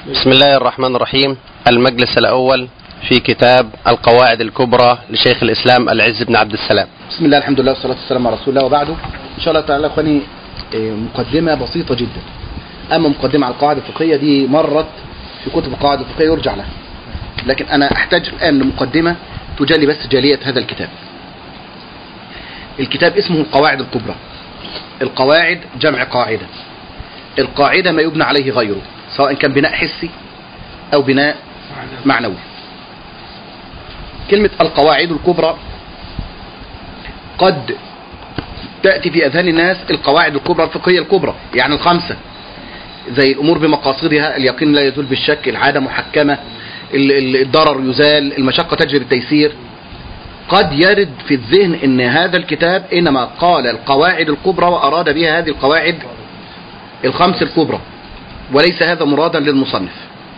بسم الله الرحمن الرحيم المجلس الأول في كتاب القواعد الكبرى لشيخ الإسلام العز بن عبد السلام بسم الله الحمد لله والصلاة والسلام على رسول الله وبعده إن شاء الله تعالى أخواني إيه، مقدمة بسيطة جدا أما مقدمة على القواعد الفقهية دي مرت في كتب القواعد الفقهية يرجع لها لكن أنا أحتاج الآن لمقدمة تجلي بس جالية هذا الكتاب الكتاب اسمه القواعد الكبرى القواعد جمع قاعدة القاعدة ما يبنى عليه غيره سواء كان بناء حسي أو بناء معنوي كلمة القواعد الكبرى قد تأتي في أذهان الناس القواعد الكبرى الفقهية الكبرى يعني الخمسة زي الأمور بمقاصدها اليقين لا يزول بالشك العادة محكمة ال- ال- الضرر يزال المشقة تجري بالتيسير قد يرد في الذهن ان هذا الكتاب انما قال القواعد الكبرى واراد بها هذه القواعد الخمس الكبرى وليس هذا مرادا للمصنف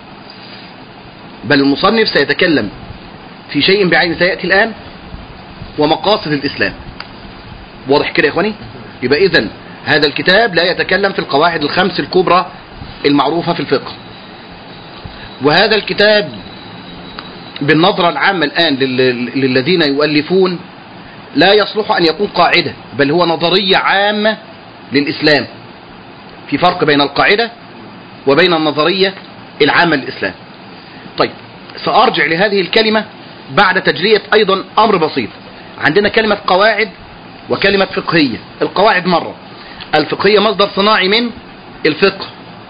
بل المصنف سيتكلم في شيء بعين سيأتي الآن ومقاصد الإسلام واضح كده يا إخواني يبقى إذن هذا الكتاب لا يتكلم في القواعد الخمس الكبرى المعروفة في الفقه وهذا الكتاب بالنظرة العامة الآن لل- للذين يؤلفون لا يصلح أن يكون قاعدة بل هو نظرية عامة للإسلام في فرق بين القاعدة وبين النظرية العامة للإسلام طيب سأرجع لهذه الكلمة بعد تجلية أيضا أمر بسيط عندنا كلمة قواعد وكلمة فقهية القواعد مرة الفقهية مصدر صناعي من الفقه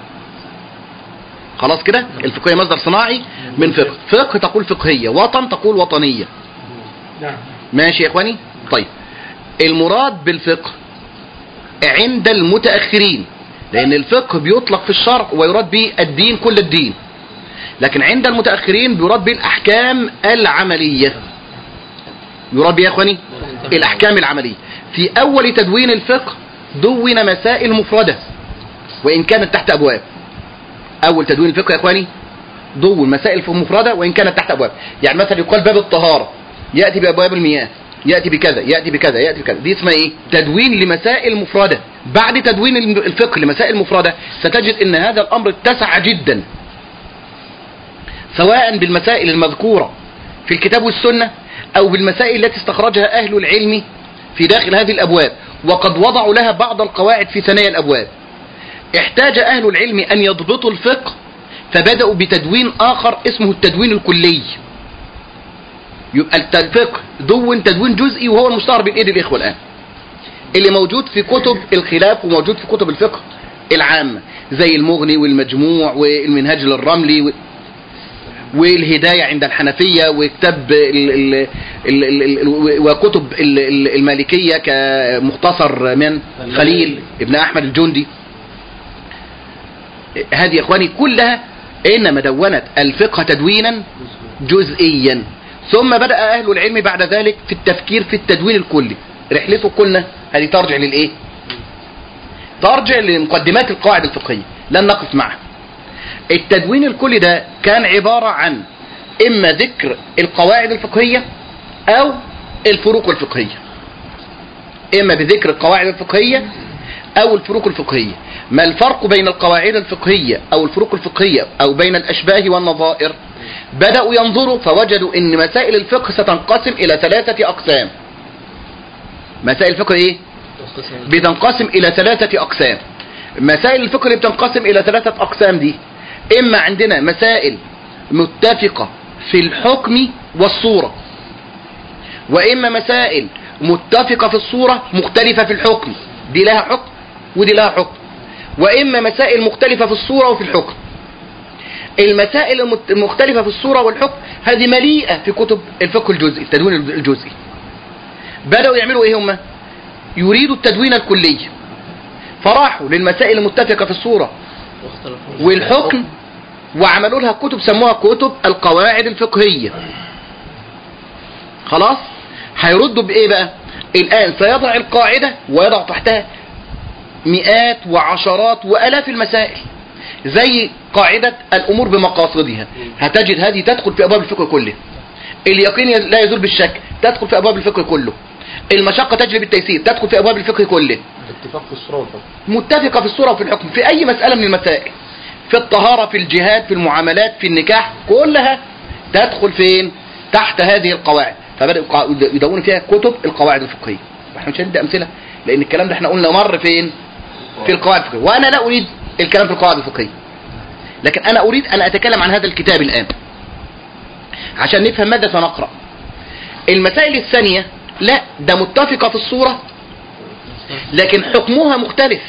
خلاص كده الفقهية مصدر صناعي من فقه فقه تقول فقهية وطن تقول وطنية نعم ماشي يا اخواني طيب المراد بالفقه عند المتأخرين لأن الفقه بيطلق في الشرع ويراد به الدين كل الدين لكن عند المتأخرين بيراد به الأحكام العملية يراد به يا اخواني الأحكام العملية في أول تدوين الفقه دون مسائل مفردة وإن كانت تحت أبواب أول تدوين الفقه يا اخواني دون مسائل مفردة وإن كانت تحت أبواب يعني مثلا يقال باب الطهارة يأتي بأبواب المياه يأتي بكذا يأتي بكذا يأتي بكذا دي اسمها ايه تدوين لمسائل مفردة بعد تدوين الفقه لمسائل مفردة ستجد ان هذا الامر اتسع جدا سواء بالمسائل المذكورة في الكتاب والسنة او بالمسائل التي استخرجها اهل العلم في داخل هذه الابواب وقد وضعوا لها بعض القواعد في ثنايا الابواب احتاج اهل العلم ان يضبطوا الفقه فبدأوا بتدوين اخر اسمه التدوين الكلي يبقى الفقه دون تدوين جزئي وهو المشتهر بين ايدي الاخوه الان اللي موجود في كتب الخلاف وموجود في كتب الفقه العامه زي المغني والمجموع والمنهاج للرملي و... والهدايه عند الحنفيه وكتاب ال... ال... ال... ال... ال... وكتب ال... ال- المالكيه كمختصر من خليل ابن احمد الجندي هذه يا اخواني كلها انما دونت الفقه تدوينا جزئيا ثم بدأ أهل العلم بعد ذلك في التفكير في التدوين الكلي رحلته قلنا هذه ترجع للإيه ترجع لمقدمات القواعد الفقهية لن نقف معها التدوين الكلي ده كان عبارة عن إما ذكر القواعد الفقهية أو الفروق الفقهية إما بذكر القواعد الفقهية أو الفروق الفقهية ما الفرق بين القواعد الفقهية أو الفروق الفقهية أو بين الأشباه والنظائر بدأوا ينظروا فوجدوا ان مسائل الفقه ستنقسم الى ثلاثة اقسام مسائل الفقه ايه بتنقسم الى ثلاثة اقسام مسائل الفقه اللي بتنقسم الى ثلاثة اقسام دي اما عندنا مسائل متفقة في الحكم والصورة واما مسائل متفقة في الصورة مختلفة في الحكم دي لها حكم ودي لها حكم واما مسائل مختلفة في الصورة وفي الحكم المسائل المت- المختلفة في الصورة والحكم هذه مليئة في كتب الفقه الجزئي التدوين الجزئي بدأوا يعملوا ايه هم يريدوا التدوين الكلي فراحوا للمسائل المتفقة في الصورة والحكم وعملوا لها كتب سموها كتب القواعد الفقهية خلاص هيردوا بايه بقى الان سيضع القاعدة ويضع تحتها مئات وعشرات والاف المسائل زي قاعدة الأمور بمقاصدها هتجد هذه تدخل في أبواب الفقه كله اليقين لا يزول بالشك تدخل في أبواب الفقه كله المشقة تجلب التيسير تدخل في أبواب الفقه كله الاتفاق في الصورة والحكم متفقة في الصورة وفي الحكم في أي مسألة من المسائل في الطهارة في الجهاد في المعاملات في النكاح كلها تدخل فين تحت هذه القواعد فبدأوا يقا- يدونوا فيها كتب القواعد الفقهية احنا مش هندي امثلة لان الكلام ده احنا قلنا مر فين في القواعد الفقهية وانا لا اريد الكلام في القواعد الفقهية لكن انا اريد ان اتكلم عن هذا الكتاب الان عشان نفهم ماذا سنقرأ المسائل الثانية لا ده متفقة في الصورة لكن حكمها مختلف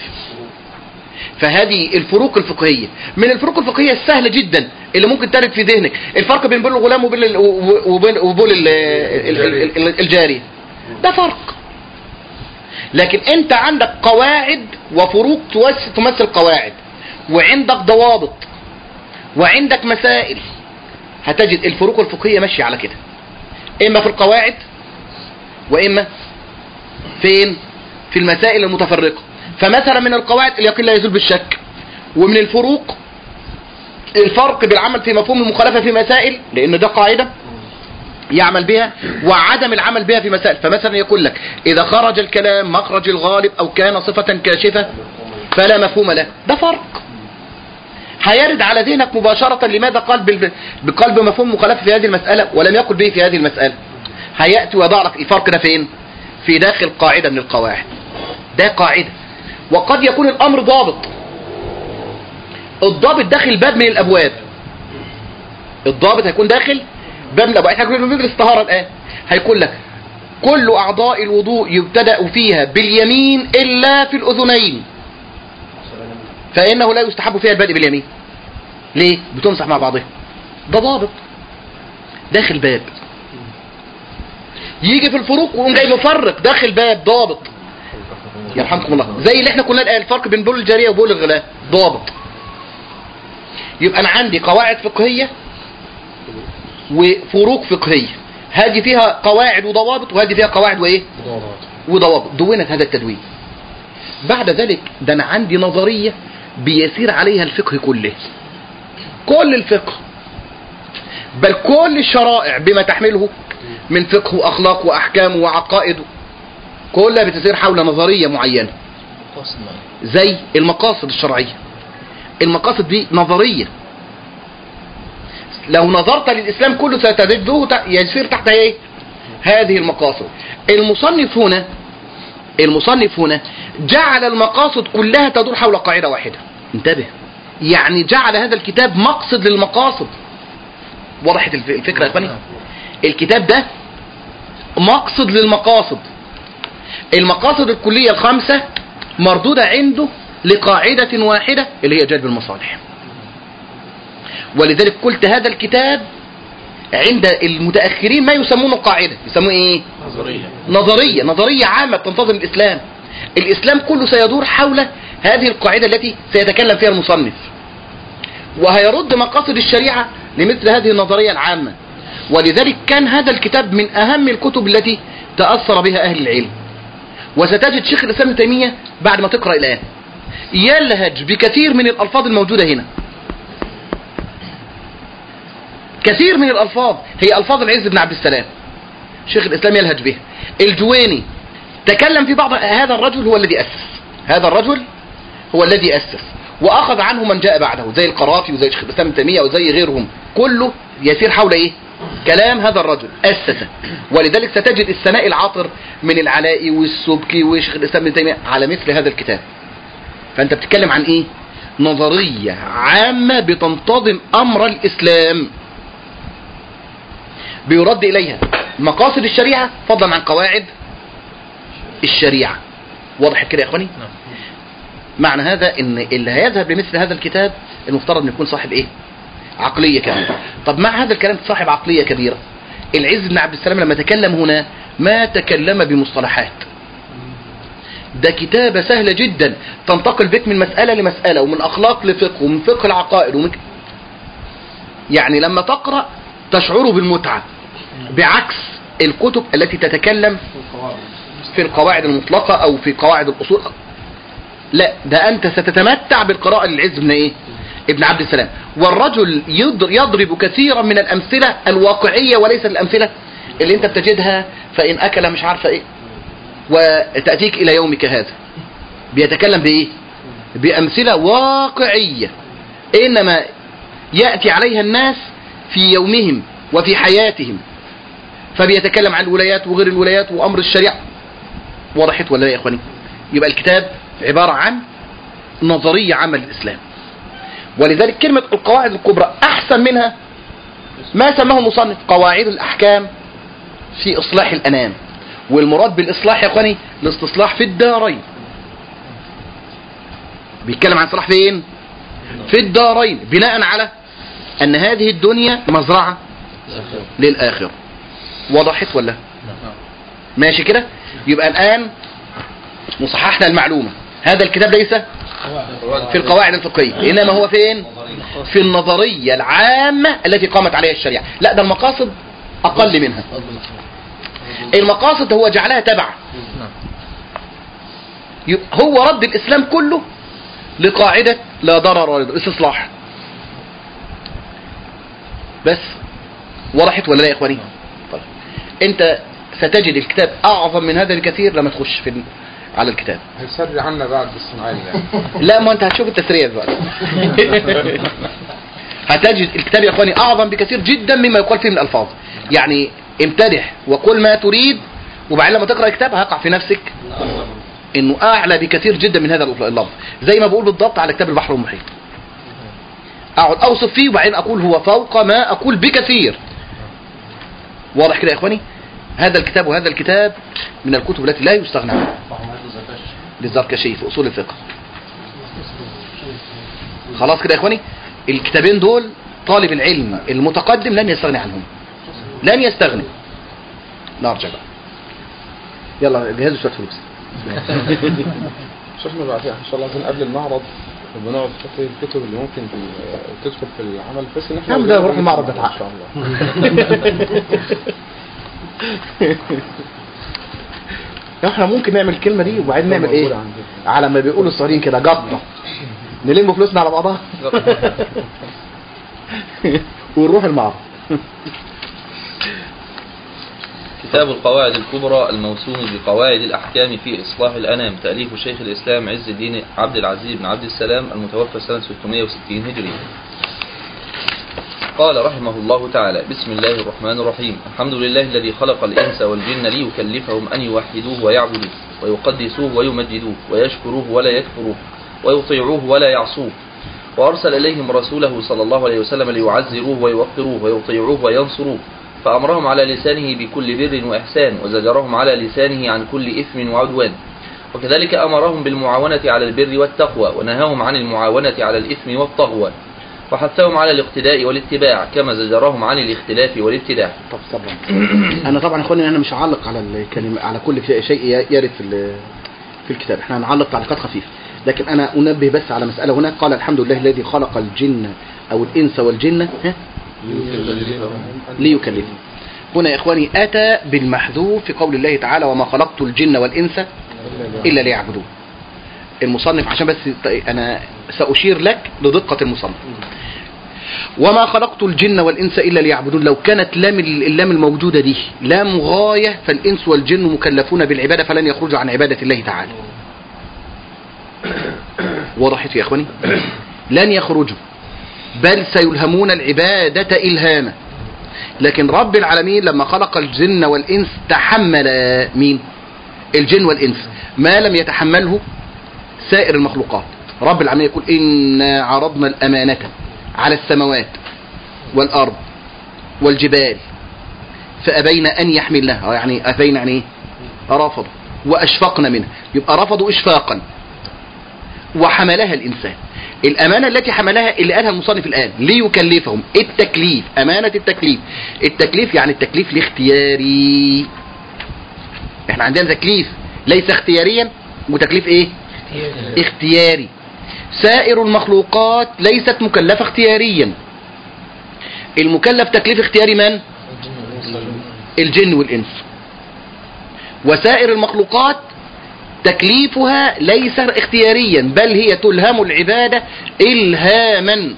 فهذه الفروق الفقهية من الفروق الفقهية السهلة جدا اللي ممكن ترد في ذهنك الفرق بين بول الغلام وبين ال- وبين وبول ال- ال- ال- ال- الجارية ده فرق لكن انت عندك قواعد وفروق توس- تمثل قواعد وعندك ضوابط وعندك مسائل هتجد الفروق الفقهية ماشية على كده اما في القواعد واما فين في المسائل المتفرقة فمثلا من القواعد اليقين لا يزول بالشك ومن الفروق الفرق بالعمل في مفهوم المخالفة في مسائل لان ده قاعدة يعمل بها وعدم العمل بها في مسائل فمثلا يقول لك اذا خرج الكلام مخرج الغالب او كان صفة كاشفة فلا مفهوم له ده فرق هيرد على ذهنك مباشرة لماذا قال بال- بقلب مفهوم مخالفة في هذه المسألة ولم يقل به في هذه المسألة هيأتي ويضع لك الفرق ده فين في داخل قاعدة من القواعد ده قاعدة وقد يكون الأمر ضابط الضابط داخل باب من الأبواب الضابط هيكون داخل باب من الأبواب احنا كنا بندرس طهارة الآن هيقول لك كل أعضاء الوضوء يبتدأ فيها باليمين إلا في الأذنين فإنه لا يستحب فيها البدء باليمين ليه؟ بتمسح مع بعضها ده ضابط داخل باب يجي في الفروق ويقوم جاي مفرق داخل باب ضابط يرحمكم الله زي اللي احنا كنا الآن الفرق بين بول الجارية وبول الغلاء ضابط يبقى انا عندي قواعد فقهية وفروق فقهية هذه فيها قواعد وضوابط وهذه فيها قواعد وايه وضوابط دونت هذا التدوين بعد ذلك ده انا عندي نظرية بيسير عليها الفقه كله كل الفقه بل كل الشرائع بما تحمله من فقه واخلاق واحكام وعقائد كلها بتسير حول نظرية معينة زي المقاصد الشرعية المقاصد دي نظرية لو نظرت للإسلام كله ستجده ت- يسير تحت ايه هذه المقاصد المصنف هنا المصنف هنا جعل المقاصد كلها تدور حول قاعدة واحدة انتبه يعني جعل هذا الكتاب مقصد للمقاصد وضحت الف- الفكرة يا اخواني الكتاب ده مقصد للمقاصد المقاصد الكلية الخمسة مردودة عنده لقاعدة واحدة اللي هي جلب المصالح ولذلك قلت هذا الكتاب عند المتأخرين ما يسمونه قاعدة يسموه ايه نظرية نظرية نظرية عامة تنتظم الإسلام الإسلام كله سيدور حول هذه القاعدة التي سيتكلم فيها المصنف وهيرد مقاصد الشريعة لمثل هذه النظرية العامة ولذلك كان هذا الكتاب من أهم الكتب التي تأثر بها أهل العلم وستجد شيخ الإسلام ابن تيمية بعد ما تقرأ الآن يلهج بكثير من الألفاظ الموجودة هنا كثير من الألفاظ هي ألفاظ العز بن عبد السلام شيخ الإسلام يلهج بها الجويني تكلم في بعض هذا الرجل هو الذي أسس هذا الرجل هو الذي أسس وأخذ عنه من جاء بعده زي القرافي وزي شيخ الإسلام ابن تيمية وزي غيرهم كله يسير حول إيه كلام هذا الرجل أسس ولذلك ستجد الثناء العاطر من العلاء والسبكي وشيخ الإسلام ابن تيمية على مثل هذا الكتاب فأنت بتتكلم عن إيه نظرية عامة بتنتظم أمر الإسلام بيرد إليها مقاصد الشريعة فضلا عن قواعد الشريعة واضح كده يا اخواني نعم. معنى هذا ان اللي هيذهب لمثل هذا الكتاب المفترض ان يكون صاحب ايه عقلية كبيرة طب مع هذا الكلام صاحب عقلية كبيرة العز بن عبد السلام لما تكلم هنا ما تكلم بمصطلحات ده كتابة سهلة جدا تنتقل بك من مسألة لمسألة ومن أخلاق لفقه ومن فقه العقائد ومن يعني لما تقرأ تشعر بالمتعة بعكس الكتب التي تتكلم في القواعد المطلقة او في قواعد الاصول لا ده انت ستتمتع بالقراءة للعز بن ايه ابن عبد السلام والرجل يضر- يضرب كثيرا من الامثلة الواقعية وليس الامثلة اللي انت بتجدها فان اكل مش عارفة ايه وتأتيك الى يومك هذا بيتكلم بايه بامثلة واقعية إنما يأتي عليها الناس في يومهم وفي حياتهم فبيتكلم عن الولايات وغير الولايات وأمر الشريعة وضحت ولا لا يا إخواني يبقى الكتاب عبارة عن نظرية عامة للإسلام ولذلك كلمة القواعد الكبرى أحسن منها ما سماه المصنف قواعد الأحكام في إصلاح الأنام والمراد بالإصلاح يا إخواني الاستصلاح في الدارين بيتكلم عن إصلاح فين في الدارين بناء على أن هذه الدنيا مزرعة للآخرة وضحت ولا ماشي كده يبقى الآن مصححنا المعلومة هذا الكتاب ليس في القواعد الفقهية إنما هو فين في النظرية العامة التي قامت عليها الشريعة لا ده المقاصد أقل منها المقاصد هو جعلها تبع يبقى هو رد الإسلام كله لقاعدة لا ضرر ولا ضرر استصلاح بس وضحت ولا لا يا إخواني طيب. أنت ستجد الكتاب أعظم من هذا بكثير لما تخش في ال- على الكتاب هيسري عنا بعد الصناعي يعني لا ما انت هتشوف التسريع دلوقتي هتجد الكتاب يا اخواني اعظم بكثير جدا مما يقال فيه من الالفاظ يعني امتدح وقل ما تريد وبعدين لما تقرا الكتاب هيقع في نفسك انه اعلى بكثير جدا من هذا اللفظ زي ما بقول بالضبط على كتاب البحر المحيط اقعد اوصف فيه وبعدين اقول هو فوق ما اقول بكثير واضح كده يا اخواني هذا الكتاب وهذا الكتاب من الكتب التي لا يستغنى عنها للزركشي في اصول الفقه خلاص كده يا اخواني الكتابين دول طالب العلم المتقدم لن يستغني عنهم لن يستغني نرجع بقى يلا جهزوا شويه فلوس شيخنا بعدين ان شاء الله عايزين قبل المعرض بنقعد نحط الكتب اللي ممكن ت- تدخل في العمل بحيث ان احنا يا عم ده نروح المعرض ان نتعقد. شاء الله احنا ممكن نعمل الكلمه دي وبعدين نعمل موجودة ايه عندنا. على ما بيقولوا الصهريين كده جطه نلم فلوسنا على بعضها ونروح المعرض كتاب القواعد الكبرى الموسوم بقواعد الأحكام في إصلاح الأنام تأليف شيخ الإسلام عز الدين عبد العزيز بن عبد السلام المتوفى سنة 660 هجري قال رحمه الله تعالى بسم الله الرحمن الرحيم الحمد لله الذي خلق الإنس والجن ليكلفهم أن يوحدوه ويعبدوه ويقدسوه ويمجدوه ويشكروه ولا يكفروه ويطيعوه ولا يعصوه وأرسل إليهم رسوله صلى الله عليه وسلم ليعزروه ويوقروه ويطيعوه وينصروه فأمرهم على لسانه بكل بر وإحسان وزجرهم على لسانه عن كل إثم وعدوان وكذلك أمرهم بالمعاونة على البر والتقوى ونهاهم عن المعاونة على الإثم والطغوى وحثهم على الاقتداء والاتباع كما زجرهم عن الاختلاف والابتداع طب صبرا انا طبعا يا اخواني انا مش هعلق على الكلمه على كل شيء يرد في ال- في الكتاب احنا هنعلق تعليقات خفيفه لكن انا انبه بس على مساله هنا قال الحمد لله الذي خلق الجن او الانس والجن ها ليكلفهم هنا يا اخواني اتى بالمحذوف في قول الله تعالى وما خلقت الجن والانس الا ليعبدون المصنف عشان بس انا ساشير لك لدقه المصنف وما خلقت الجن والإنس إلا ليعبدون لو كانت لام اللام الموجودة دي لام غاية فالإنس والجن مكلفون بالعبادة فلن يخرجوا عن عبادة الله تعالى وضحت يا إخواني لن يخرجوا بل سيلهمون العبادة إلهاما لكن رب العالمين لما خلق الجن والإنس تحمل مين الجن والإنس ما لم يتحمله سائر المخلوقات رب العالمين يقول إنا عرضنا الأمانة على السماوات والأرض والجبال فأبين أن يحملنها يعني أبين يعني إيه رفضوا وأشفقنا منها يبقى رفضوا إشفاقا وحملها الإنسان الأمانة التي حملها اللي قالها المصنف الآن ليكلفهم التكليف أمانة التكليف التكليف يعني التكليف الاختياري احنا عندنا تكليف ليس اختياريا وتكليف ايه اختياري سائر المخلوقات ليست مكلفة اختياريا المكلف تكليف اختياري من الجن والإنس وسائر المخلوقات تكليفها ليس اختياريا بل هي تلهم العبادة إلهاما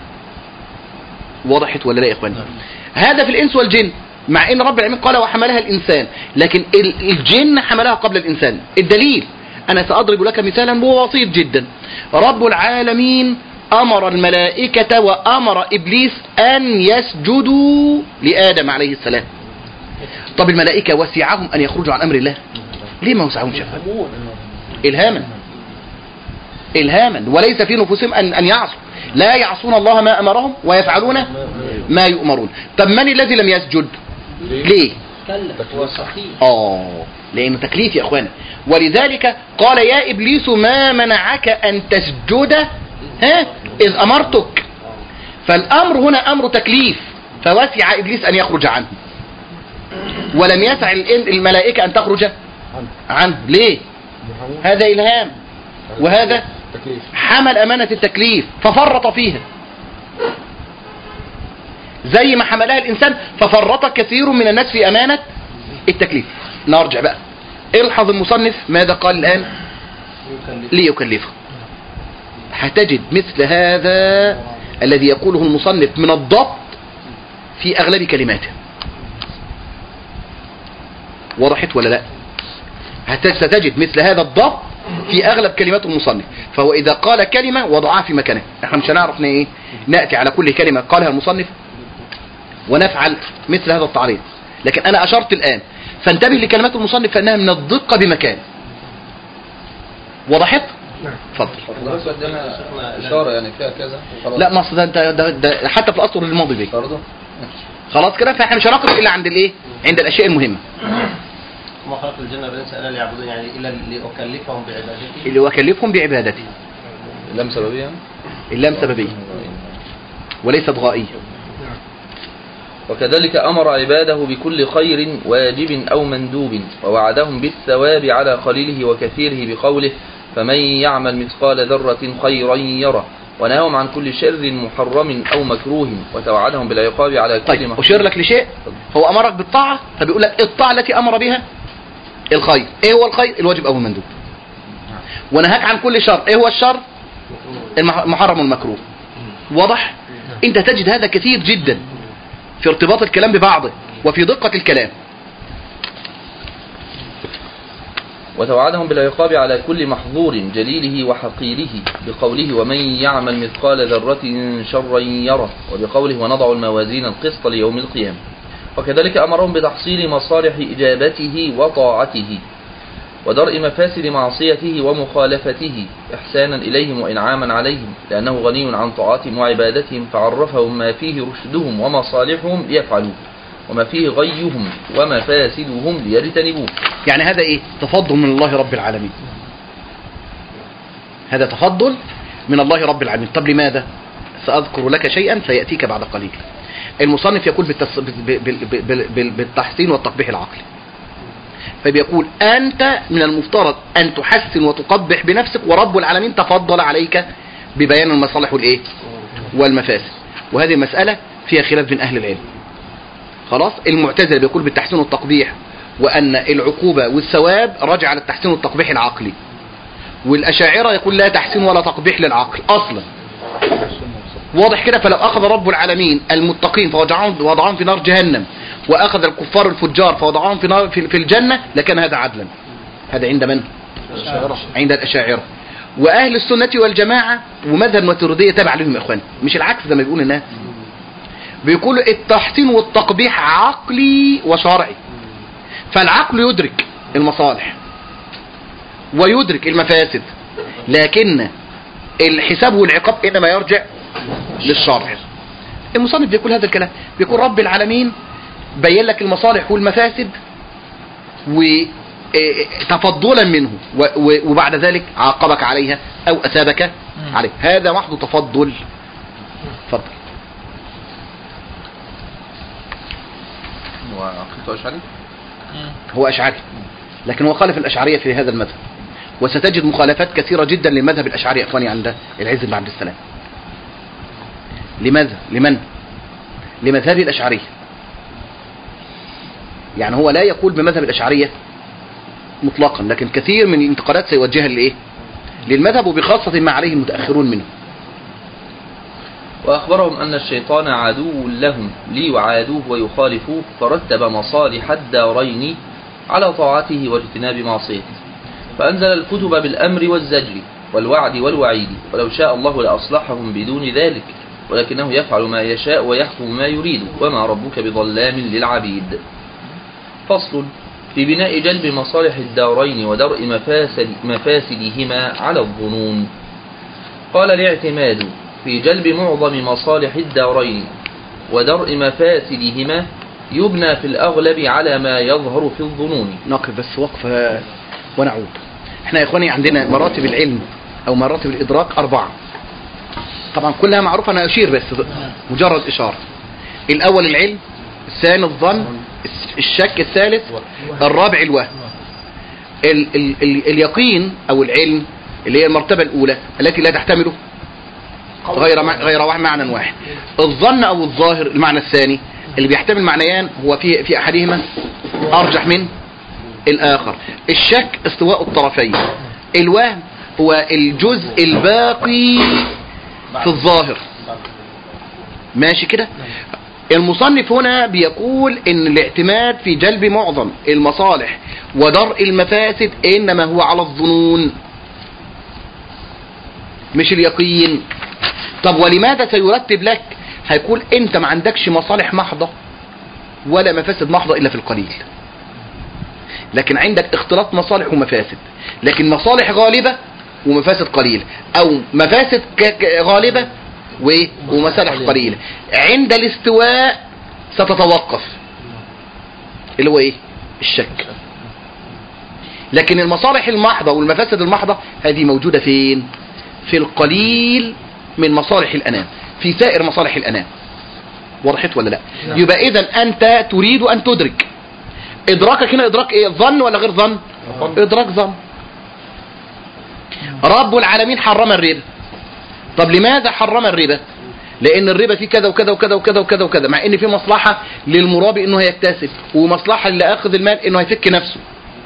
وضحت ولا لا يا إخواني هذا في الإنس والجن مع ان رب العالمين قال وحملها الانسان لكن ال- الجن حملها قبل الانسان الدليل انا ساضرب لك مثالا وهو بسيط جدا رب العالمين أمر الملائكة وأمر إبليس أن يسجدوا لآدم عليه السلام طب الملائكة وسعهم أن يخرجوا عن أمر الله ليه ما وسعهم شفاء إلهاما إلهاما وليس في نفوسهم أن, أن يعصوا لا يعصون الله ما أمرهم ويفعلون ما يؤمرون طب من الذي لم يسجد ليه كلف هو صحيح آه لأنه تكليف يا أخوانا ولذلك قال يا إبليس ما منعك أن تسجد ها إذ أمرتك فالأمر هنا أمر تكليف فوسع إبليس أن يخرج عنه ولم يسع الإن- الملائكة أن تخرج عنه ليه هذا إلهام وهذا تكليف حمل أمانة التكليف ففرط فيها زي ما حملها الإنسان ففرط كثير من الناس في أمانة التكليف نرجع بقى الحظ المصنف ماذا قال الآن يكلف ليكلفه هتجد مثل هذا الذي يقوله المصنف من الضبط في أغلب كلماته وضحت ولا لا هت- ستجد مثل هذا الضبط في أغلب كلمات المصنف فهو إذا قال كلمة وضعها في مكانها احنا مش هنعرف ن- ايه نأتي على كل كلمة قالها المصنف ونفعل مثل هذا التعريض لكن أنا أشرت الآن فانتبه لكلمات المصنف فإنها من الدقة بمكان وضحت؟ اتفضل بس قدامها إشارة يعني فيها كذا وخلاص. لا ما أصل ده, ده, ده, ده حتى في الأسطر الماضي بيه برضه خلاص كده فاحنا مش هنقف الا عند الايه عند الاشياء المهمه ما خلق الجنة والإنس إلا ليعبدون يعني إلا لأكلفهم بعبادتي اللي وكلفهم بعبادته اللام سببية يعني؟ اللام سببيه وليست غائيه وكذلك أمر عباده بكل خير واجب أو مندوب ووعدهم بالثواب على قليله وكثيره بقوله فمن يعمل مثقال ذرة خيرا يره ونهاهم عن كل شر محرم أو مكروه وتوعدهم بالعقاب على كل طيب محرم اشير لك لشيء هو امرك بالطاعه فبيقول لك الطاعه التي امر بها الخير ايه هو الخير الواجب او المندوب ونهاك عن كل شر ايه هو الشر المح- المحرم والمكروه واضح انت تجد هذا كثير جدا في ارتباط الكلام ببعضه وفي دقه الكلام وتوعدهم بالعقاب على كل محظور جليله وحقيره بقوله ومن يعمل مثقال ذرة شرا يره وبقوله ونضع الموازين القسط ليوم القيامة وكذلك أمرهم بتحصيل مصالح إجابته وطاعته ودرء مفاسد معصيته ومخالفته إحسانا إليهم وإنعاما عليهم لأنه غني عن طاعتهم وعبادتهم فعرفهم ما فيه رشدهم ومصالحهم ليفعلوه وما فيه غيهم ومفاسدهم ليجتنبوه يعني هذا ايه تفضل من الله رب العالمين هذا تفضل من الله رب العالمين طب لماذا سأذكر لك شيئا سيأتيك بعد قليل المصنف يقول بالتص... بال- بال- بال- بال- بالتحسين والتقبيح العقلي فبيقول أنت من المفترض أن تحسن وتقبح بنفسك ورب العالمين تفضل عليك ببيان المصالح والإيه والمفاسد وهذه المسألة فيها خلاف بين أهل العلم خلاص المعتزله بيقول بالتحسين والتقبيح وان العقوبه والثواب راجع على التحسين والتقبيح العقلي والاشاعره يقول لا تحسين ولا تقبيح للعقل اصلا واضح كده فلو اخذ رب العالمين المتقين فوضعهم وضعهم في نار جهنم واخذ الكفار الفجار فوضعهم في نار في في الجنه لكان هذا عدلا هذا عند من عند الاشاعره واهل السنه والجماعه ومذهب الماتريديه تبع لهم يا اخوان مش العكس زي ما بيقول الناس بيقولوا التحسين والتقبيح عقلي وشرعي فالعقل يدرك المصالح ويدرك المفاسد لكن الحساب والعقاب انما يرجع للشرع المصنف بيقول هذا الكلام بيقول رب العالمين بين لك المصالح والمفاسد وتفضلا منه و- و- وبعد ذلك عاقبك عليها او اثابك عليه هذا محض تفضل تفضل وعقيدته أشعري هو أشعري لكن هو خالف الأشعرية في هذا المذهب وستجد مخالفات كثيرة جدا لمذهب الأشعري يا إخواني عند العز بن عبد السلام لماذا؟ لمن؟ لمذهب الأشعرية يعني هو لا يقول بمذهب الأشعرية مطلقا لكن كثير من الانتقادات سيوجهها لإيه؟ للمذهب وبخاصة ما عليه المتأخرون منه وأخبرهم أن الشيطان عدو لهم ليعادوه ويخالفوه فرتب مصالح الدارين على طاعته واجتناب معصيته فأنزل الكتب بالأمر والزجر والوعد والوعيد ولو شاء الله لأصلحهم بدون ذلك ولكنه يفعل ما يشاء ويحكم ما يريد وما ربك بظلام للعبيد فصل في بناء جلب مصالح الدارين ودرء مفاسد مفاسدهما على الظنون قال الاعتماد في جلب معظم مصالح الدارين ودرء مفاسدهما يبنى في الأغلب على ما يظهر في الظنون نقف بس وقفة ونعود احنا يا اخواني عندنا مراتب العلم او مراتب الادراك اربعة طبعا كلها معروفة انا اشير بس مجرد اشارة الاول العلم الثاني الظن الشك الثالث الرابع الوهم ال ال ال اليقين او العلم اللي هي المرتبة الاولى التي لا تحتمل غير مع- غير واحد معنى واحد الظن او الظاهر المعنى الثاني اللي بيحتمل معنيان هو في في احدهما ارجح من الاخر الشك استواء الطرفين الوهم هو الجزء الباقي في الظاهر ماشي كده المصنف هنا بيقول ان الاعتماد في جلب معظم المصالح ودرء المفاسد انما هو على الظنون مش اليقين طب ولماذا سيرتب لك هيقول انت ما عندكش مصالح محضة ولا مفاسد محضة الا في القليل لكن عندك اختلاط مصالح ومفاسد لكن مصالح غالبة ومفاسد قليلة او مفاسد ك- ك- غالبة و- ومصالح قليلة عند الاستواء ستتوقف اللي هو ايه الشك لكن المصالح المحضة والمفاسد المحضة هذه موجودة فين في القليل من مصالح الأنام في سائر مصالح الأنام وضحت ولا لا يبقى إذا أنت تريد أن تدرك إدراكك هنا إدراك إيه ظن ولا غير ظن إدراك ظن رب العالمين حرم الربا طب لماذا حرم الربا لان الربا فيه كذا وكذا وكذا وكذا وكذا وكذا مع ان في مصلحة للمرابي انه هيكتسب ومصلحة لاخذ المال انه هيفك نفسه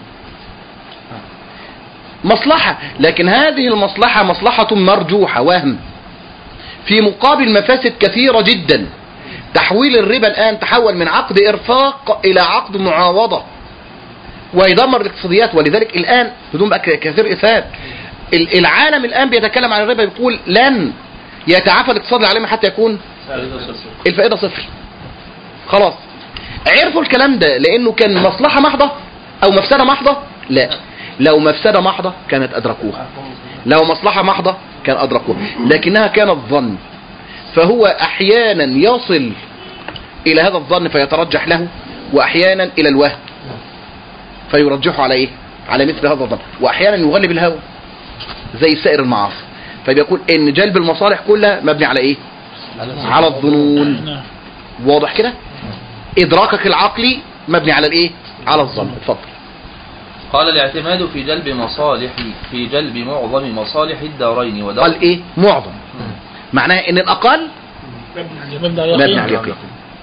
مصلحة لكن هذه المصلحة مصلحة مرجوحة وهم في مقابل مفاسد كثيرة جدا تحويل الربا الآن تحول من عقد إرفاق إلى عقد معاوضة ويدمر الاقتصاديات ولذلك الآن بدون بقى كثير إسهاب ال- العالم الآن بيتكلم عن الربا يقول لن يتعافى الاقتصاد العالمي حتى يكون الفائدة صفر خلاص عرفوا الكلام ده لأنه كان مصلحة محضة أو مفسدة محضة لا لو مفسدة محضة كانت أدركوها لو مصلحة محضة كان أدركوها لكنها كانت ظن فهو أحيانا يصل إلى هذا الظن فيترجح له وأحيانا إلى الوهم فيرجحه على إيه على مثل هذا الظن وأحيانا يغلب الهوى زي سائر المعاصي فبيقول ان جلب المصالح كلها مبني على ايه على الظنون واضح كده ادراكك العقلي مبني على الايه على الظن اتفضل قال الاعتماد في جلب مصالح في جلب معظم مصالح الدارين ودرء قال ايه معظم معناه ان الاقل مبني على مبني على اليقين اليقين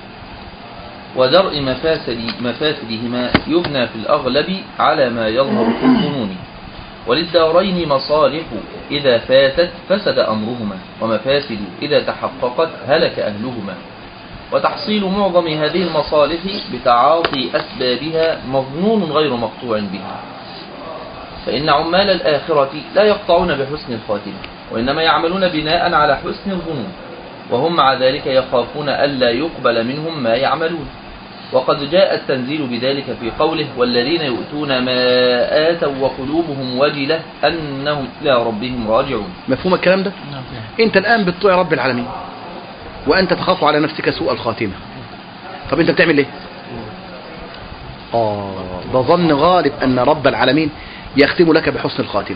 ودرء مفاسد مفاسدهما يبنى في الأغلب على ما يظهر في الظنون وللدارين مصالح إذا فاتت فسد أمرهما ومفاسد إذا تحققت هلك أهلهما وتحصيل معظم هذه المصالح بتعاطي أسبابها مظنون غير مقطوع بها فإن عمال الآخرة لا يقطعون بحسن الخاتمة وإنما يعملون بناء على حسن الظنون وهم مع ذلك يخافون ألا يقبل منهم ما يعملون وقد جاء التنزيل بذلك في قوله والذين يؤتون ما آتوا وقلوبهم وجلة أنهم إلى ربهم راجعون مفهوم الكلام ده انت الان بتطيع رب العالمين وانت تخاف على نفسك سوء الخاتمة طب انت بتعمل ايه اه ده ظن غالب ان رب العالمين يختم لك بحسن الخاتمة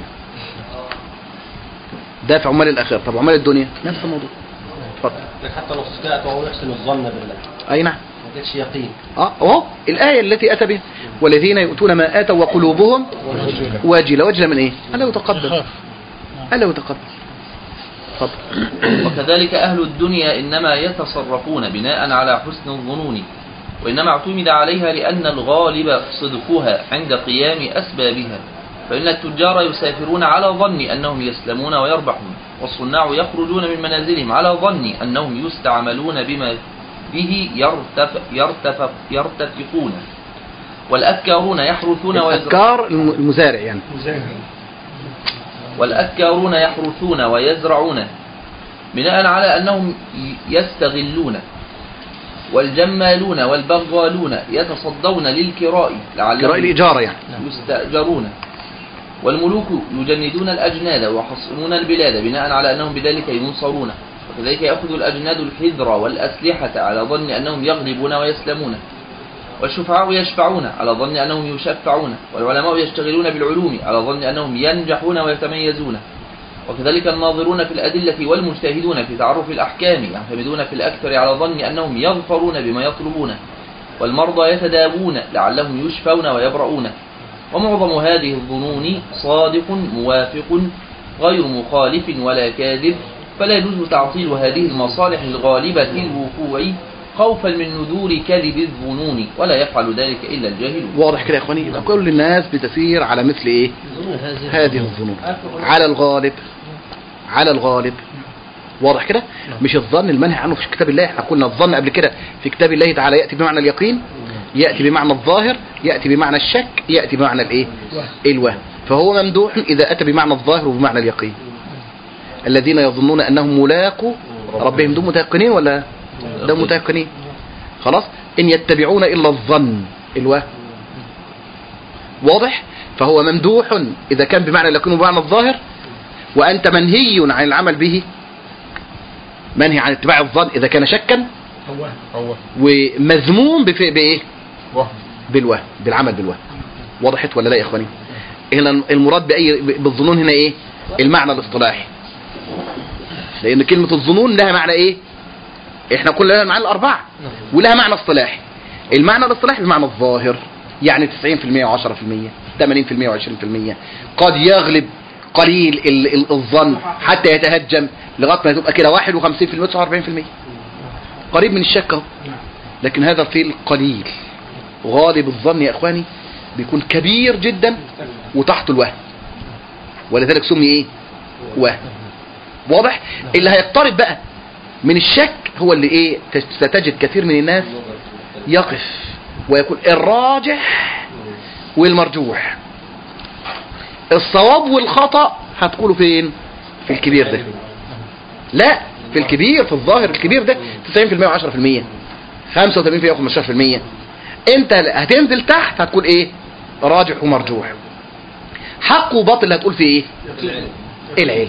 ده في عمال الاخره طب عمال الدنيا نفس الموضوع اتفضل حتى لو استطاعت وهو يحسن الظن بالله اي نعم ما كانش يقين اه اهو الآية التي أتى بها والذين يؤتون ما آتوا وقلوبهم واجلة واجلة من إيه؟ ألا يتقدم يخاف ألا يتقدم اتفضل وكذلك أهل الدنيا إنما يتصرفون بناء على حسن الظنون وإنما اعتمد عليها لأن الغالب صدقها عند قيام أسبابها فإن التجار يسافرون على ظن أنهم يسلمون ويربحون والصناع يخرجون من منازلهم على ظن أنهم يستعملون بما به يرتف يرتف يرتفقون والأفكارون يحرثون ويزرعون الأفكار الم- المزارع يعني والأكارون يحرثون ويزرعون بناء على أنهم يستغلون والجمالون والبغالون يتصدون للكراء قراءة لعلهم الإجارة يعني يستأجرون والملوك يجندون الأجناد ويحصنون البلاد بناء على أنهم بذلك ينصرون وكذلك يأخذ الأجناد الحذر والأسلحة على ظن أنهم يغلبون ويسلمون والشفعاء يشفعون على ظن أنهم يشفعون والعلماء يشتغلون بالعلوم على ظن أنهم ينجحون ويتميزون وكذلك الناظرون في الأدلة والمجتهدون في تعرف الأحكام يعتمدون في الأكثر على ظن أنهم يظفرون بما يطلبون والمرضى يتداوون لعلهم يشفون ويبرؤون ومعظم هذه الظنون صادق موافق غير مخالف ولا كاذب فلا يجوز تعطيل هذه المصالح الغالبة الوقوع خوفا من نذور كذب الظنون ولا يفعل ذلك إلا الجاهلون واضح كده يا اخواني يبقى كل الناس بتسير على مثل ايه هذه الظنون على الغالب على الغالب واضح كده مش الظن المنهي عنه في كتاب الله احنا قلنا الظن قبل كده في كتاب الله تعالى ياتي بمعنى اليقين ياتي بمعنى الظاهر ياتي بمعنى الشك ياتي بمعنى الايه الوهم فهو ممدوح اذا اتى بمعنى الظاهر وبمعنى اليقين الذين يظنون انهم ملاقوا ربهم دول متيقنين ولا ده متيقنين خلاص ان يتبعون الا الظن الوهم واضح فهو ممدوح اذا كان بمعنى اليقين وبمعنى الظاهر وانت منهي عن العمل به منهي عن اتباع الظن اذا كان شكا هو هو ومذموم بف- بايه وهم بالوهم بالعمل بالوهم وضحت ولا لا يا اخواني هنا المراد باي بالظنون هنا ايه المعنى الاصطلاحي لان كلمه الظنون لها معنى ايه احنا قلنا لها المعنى الاربعه ولها معنى اصطلاحي المعنى الاصطلاحي بمعنى الظاهر يعني 90% و10% 80% و20% قد يغلب قليل ال- ال- الظن حتى يتهجم لغايه ما تبقى كده 51% 49% قريب من الشك اهو لكن هذا في القليل غالب الظن يا اخواني بيكون كبير جدا وتحته الوهم ولذلك سمي ايه وهم واضح اللي هيقترب بقى من الشك هو اللي ايه تس- ستجد كثير من الناس يقف ويكون الراجح والمرجوح الصواب والخطأ هتقوله فين في الكبير ده لا في الكبير في الظاهر الكبير ده 90% و10% 85% و15% انت هتنزل تحت هتقول ايه راجح ومرجوح حق وباطل هتقول في ايه العلم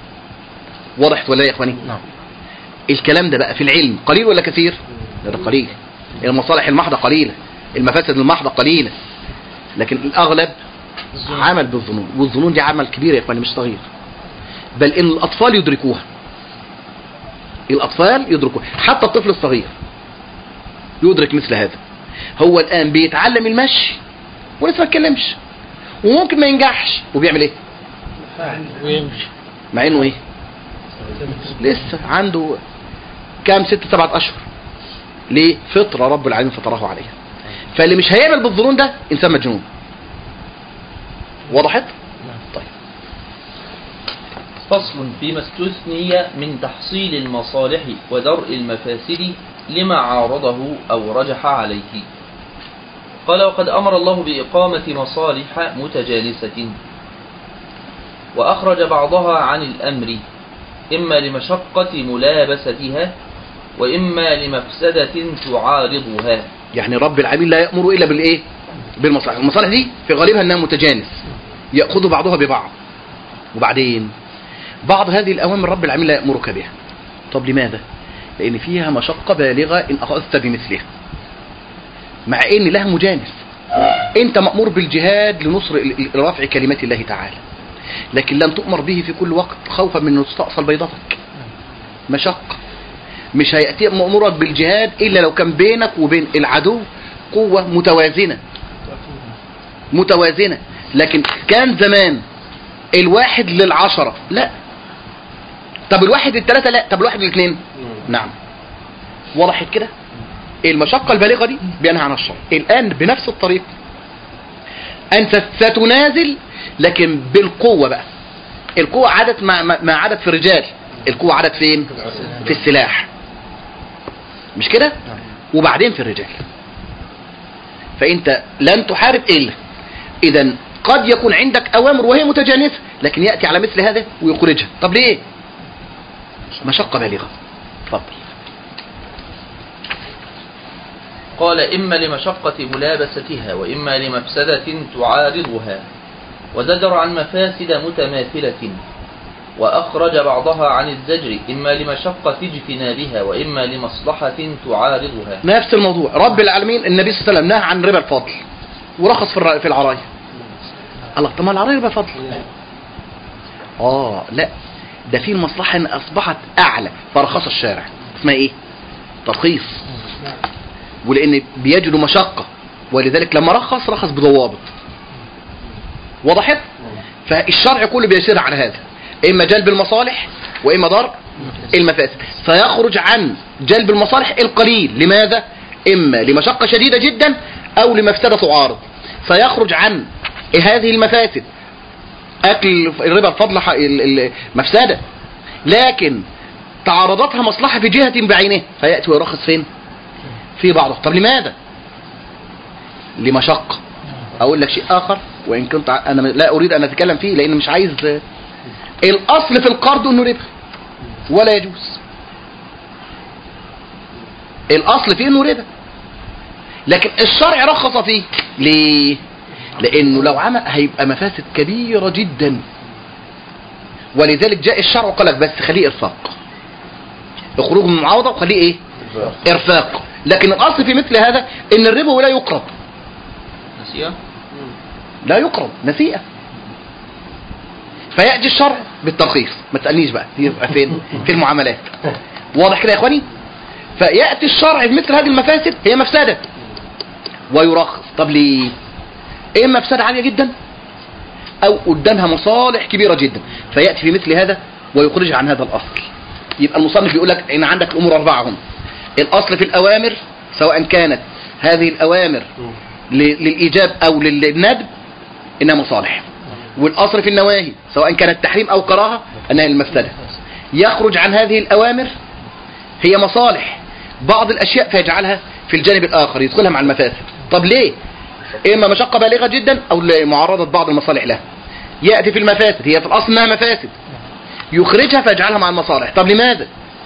وضحت ولا إيه يا اخواني نعم. الكلام ده بقى في العلم قليل ولا كثير لا ده قليل المصالح المحضة قليلة المفاسد المحضة قليلة لكن الاغلب عمل بالظنون والظنون دي عمل كبير يا اخواني مش صغير بل ان الاطفال يدركوها الاطفال يدركوها حتى الطفل الصغير يدرك مثل هذا هو الان بيتعلم المشي ولسه ما اتكلمش وممكن ما ينجحش وبيعمل ايه ويمشي مع انه ايه لسه عنده كام ست سبعة اشهر ليه فطرة رب العالمين فطره عليها فاللي مش هيعمل بالظنون ده انسان مجنون وضحت طيب فصل فيما استثني من تحصيل المصالح ودرء المفاسد لما عارضه أو رجح عليه قال وقد أمر الله بإقامة مصالح متجانسة وأخرج بعضها عن الأمر إما لمشقة ملابستها وإما لمفسدة تعارضها يعني رب العالمين لا يأمر إلا بالإيه بالمصالح المصالح دي في غالبها أنها متجانس يأخذ بعضها ببعض وبعدين بعض هذه الأوامر رب العالمين لا يأمرك بها طب لماذا لأن فيها مشقة بالغة إن أخذت بمثلها مع إن لها مجانس أنت مأمور بالجهاد لنصر لرفع كلمات الله تعالى لكن لم تؤمر به في كل وقت خوفا من أن تستأصل بيضتك مشقة مش هيأتي مأمورك بالجهاد إلا لو كان بينك وبين العدو قوة متوازنة متوازنة لكن كان زمان الواحد للعشرة لا طب الواحد للثلاثة لا طب الواحد للاثنين نعم وضحت كده المشقة البالغة دي بينهى عن الشر الآن بنفس الطريقة أنت ستنازل لكن بالقوة بقى القوة عدد مع, مع عدد في الرجال القوة عدد فين في السلاح مش كده وبعدين في الرجال فانت لن تحارب الا اذا قد يكون عندك اوامر وهي متجانسه لكن يأتي على مثل هذا ويخرجها طب ليه مشقة بالغة اتفضل قال إما لمشقة ملابستها وإما لمفسدة تعارضها وزجر عن مفاسد متماثلة وأخرج بعضها عن الزجر إما لمشقة اجتنابها وإما لمصلحة تعارضها نفس الموضوع رب العالمين النبي صلى الله عليه وسلم نهى عن ربا الفضل ورخص في الر- في العرايا الله طب ما العرايا ربا فضل اه لا ده في المصلحة ان اصبحت اعلى فرخص الشارع اسمها ايه ترخيص ولان بيجدوا مشقة ولذلك لما رخص رخص بضوابط وضحت فالشرع كله بيسير على هذا اما جلب المصالح واما ضرب المفاسد فيخرج عن جلب المصالح القليل لماذا اما لمشقة شديدة جدا او لمفسدة تعارض فيخرج عن هذه المفاسد اكل الربا الفضل ح- ال- ال- مفسدة لكن تعارضتها مصلحة في جهة بعينها فيأتي ويرخص فين في بعضه طب لماذا لمشقة اقول لك شيء اخر وان كنت ع- انا لا اريد ان اتكلم فيه لان مش عايز الاصل في القرض انه ربا ولا يجوز الاصل فيه انه ربا لكن الشرع رخص فيه ليه لانه لو عمل هيبقى مفاسد كبيرة جدا ولذلك جاء الشرع وقال لك بس خليه ارفاق اخروج من المعاوضة وخليه ايه ارفاق لكن الاصل في مثل هذا ان الربا لا يقرض نسيئة لا يقرض نسيئة فيأتي الشرع بالترخيص ما تسألنيش بقى يبقى فين في المعاملات واضح كده يا اخواني فيأتي الشرع في مثل هذه المفاسد هي مفسدة ويرخص طب ليه اما مفسدة عالية جدا او قدامها مصالح كبيرة جدا فيأتي في مثل هذا ويخرج عن هذا الاصل يبقى المصنف بيقول لك ان عندك الامور اربعة هم الاصل في الاوامر سواء كانت هذه الاوامر ل- للايجاب او للندب انها مصالح والاصل في النواهي سواء كانت تحريم او كراهه انها المفسده يخرج عن هذه الاوامر هي مصالح بعض الاشياء فيجعلها في الجانب الاخر يدخلها مع المفاسد طب ليه اما مشقه بالغه جدا او لمعارضه بعض المصالح لها ياتي في المفاسد هي في الاصل انها مفاسد يخرجها فيجعلها مع المصالح طب لماذا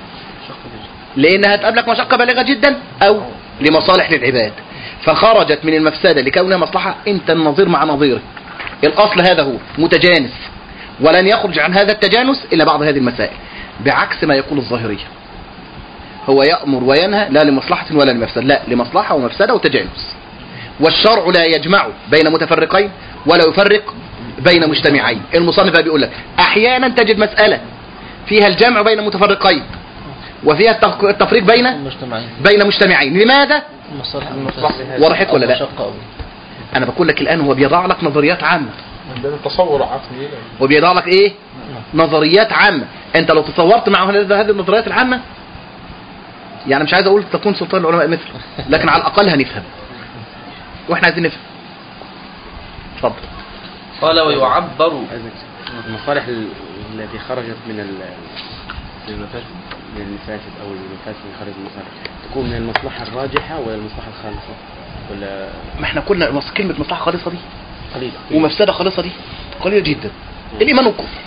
لانها هتقابلك مشقه بالغه جدا او لمصالح للعباد فخرجت من المفسده لكونها مصلحه انت النظير مع نظيرك الاصل هذا هو متجانس ولن يخرج عن هذا التجانس الا بعض هذه المسائل بعكس ما يقول الظاهريه هو يأمر وينهى لا لمصلحة ولا لمفسدة لا لمصلحة ومفسدة وتجانس والشرع لا يجمع بين متفرقين ولا يفرق بين مجتمعين المصنف بقى بيقول لك احيانا تجد مسألة فيها الجمع بين متفرقين وفيها التف- التفريق بين المجتمعين بين مجتمعين لماذا المصالح وضحت ولا لا مشقة انا بقول لك الان هو بيضع لك نظريات عامة ده تصور عقلي وبيضع لك ايه نظريات عامة انت لو تصورت مع هذه هذه النظريات العامة يعني مش عايز اقول تكون سلطان العلماء مثله لكن على الاقل هنفهم واحنا عايزين نفهم اتفضل قال ويعبر المصالح ال- التي خرجت من ال- من المفاسد من المفاسد او المفاسد اللي خرجت من المصالح تكون من المصلحه الراجحه ولا المصلحه الخالصه ولا ما احنا كنا مص- كلمة مصلحة خالصة دي قليله ومفسدة خالصة دي قليلة جدا الايمان والكفر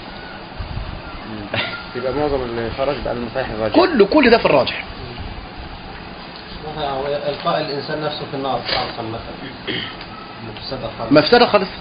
مم. يبقى معظم اللي خرج بقى من المصالح الراجحه كل كل ده في الراجح مثلا هو القاء الانسان نفسه في النار خالصا مثلا مفسده خالص مفسدة خالصة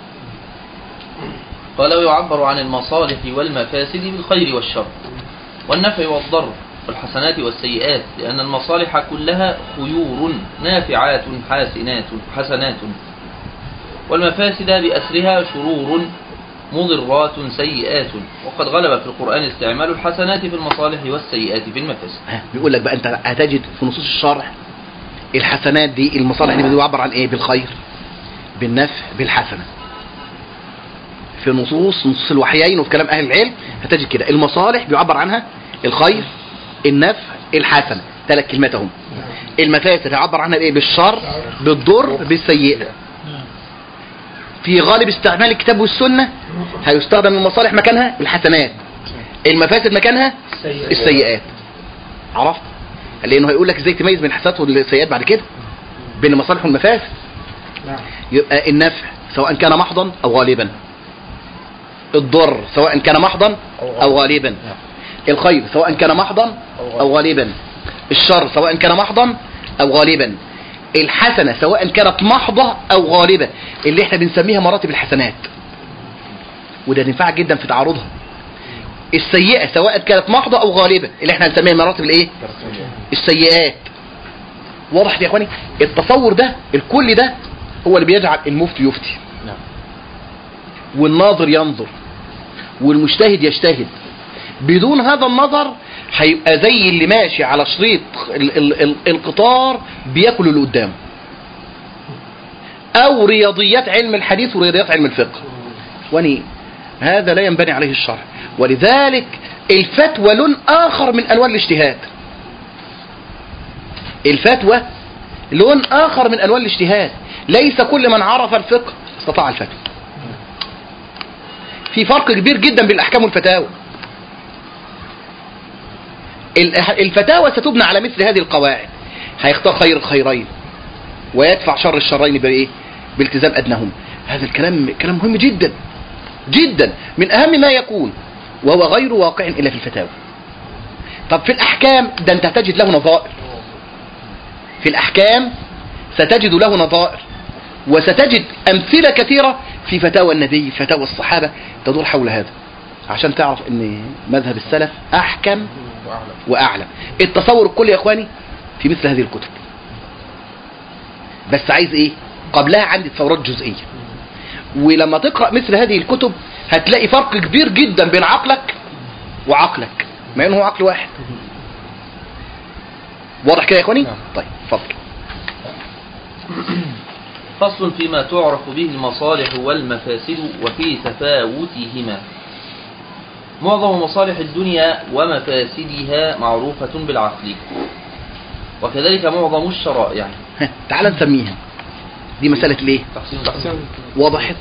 قال ويعبر عن المصالح والمفاسد بالخير والشر والنفع والضر والحسنات والسيئات لأن المصالح كلها خيور نافعات حاسنات حسنات والمفاسد بأسرها شرور مضرات سيئات وقد غلب في القرآن استعمال الحسنات في المصالح والسيئات في المفاسد ها، بيقول لك بقى انت هتجد في نصوص الشرع الحسنات دي المصالح دي بيعبر عن ايه بالخير بالنفع بالحسنة في نصوص نصوص الوحيين وفي كلام اهل العلم هتجد كده المصالح بيعبر عنها الخير النفع الحسنة ثلاث كلمات هم المفاسد هيعبر عنها بايه بالشر بالضر بالسيئة في غالب استعمال الكتاب والسنة هيستخدم المصالح مكانها الحسنات المفاسد مكانها السيئات عرفت لانه هيقول لك ازاي تميز بين الحسنات والسيئات بعد كده بين المصالح والمفاسد يبقى النفع سواء كان محضا او غالبا الضر سواء كان محضا او غالبا الخير سواء كان محضا او غالبا الشر سواء كان محضا او غالبا الحسنة سواء كانت محضة او غالبة اللي احنا بنسميها مراتب الحسنات وده ينفع جدا في تعارضها السيئة سواء كانت محضة او غالبة اللي احنا هنسميها مراتب الايه السيئات واضح يا اخواني التصور ده الكل ده هو اللي بيجعل المفتي يفتي نعم. والناظر ينظر والمجتهد يجتهد بدون هذا النظر هيبقى زي اللي ماشي على شريط ال ال ال القطار بياكل اللي قدامه او رياضيات علم الحديث ورياضيات علم الفقه واني هذا لا ينبني عليه الشرع ولذلك الفتوى لون اخر من الوان الاجتهاد الفتوى لون اخر من الوان الاجتهاد ليس كل من عرف الفقه استطاع الفتوى في فرق كبير جدا بين الاحكام والفتاوى ال- الفتاوى ستبنى على مثل هذه القواعد هيختار خير الخيرين ويدفع شر الشرين بايه بالتزام ادناهم هذا الكلام كلام مهم جدا جدا من اهم ما يكون وهو غير واقع الا في الفتاوى طب في الاحكام ده انت هتجد له نظائر في الاحكام ستجد له نظائر وستجد امثله كثيره في فتاوى النبي فتاوى الصحابه تدور حول هذا عشان تعرف ان مذهب السلف احكم واعلم التصور الكلي يا اخواني في مثل هذه الكتب بس عايز ايه قبلها عندي تصورات جزئيه ولما تقرا مثل هذه الكتب هتلاقي فرق كبير جدا بين عقلك وعقلك مع انه هو عقل واحد واضح كده يا اخواني طيب اتفضل فصل فيما تعرف به المصالح والمفاسد وفي تفاوتهما معظم مصالح الدنيا ومفاسدها معروفة بالعقل وكذلك معظم الشرائع ها، تعال نسميها دي مسألة الايه تحسين وضحت